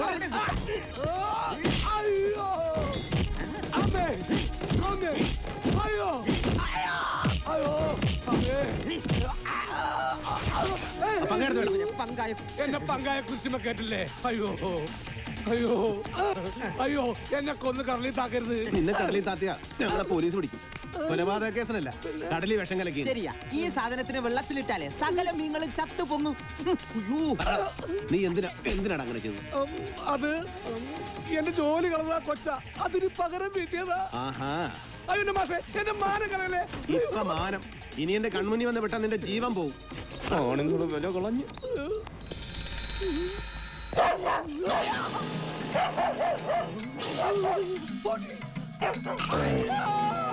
അയ്യോ അമ്മേ അമ്മേ അയ്യോ അയ്യോ അമ്മേ പങ്കെടുത്ത് വേണം പങ്കായ എന്നെ പങ്കായ കുരിശുമ കേട്ടില്ലേ അയ്യോ അയ്യോ അയ്യോ എന്നെ കൊന്ന് കറളി താക്കരുത് നിന്നെ കടലിൽ താത്തിയ ഞങ്ങളെ പോലീസ് പിടിക്കും കൊലപാതക കേസിനല്ല കടലിൽ വിഷം കലക്കി ശരിയാ ഈ സാധനത്തിന് വെള്ളത്തിലിട്ടാലേ സകല മീങ്ങളും ചത്തു പൊങ്ങും അയ്യോ. നീ എന്തിനാ എന്തിനാണ് അങ്ങനെ ചെയ്തത് ഉം, അത് ഉം, എന്റെ ജോലി കളഞ്ഞ കൊച്ച അതിന് പകരം വീട്ടിയതാ ആഹാ അയ്യോ എന്റെ മാഷെ എന്റെ മാനം കളയല്ലേ ഇപ്പൊ മാനം ഇനി എന്റെ കൺമുന്നിൽ വന്ന് വിട്ടാ നിന്റെ ജീവൻ പോവും ആണുങ്ങൾ വില കളഞ്ഞു പൊടി.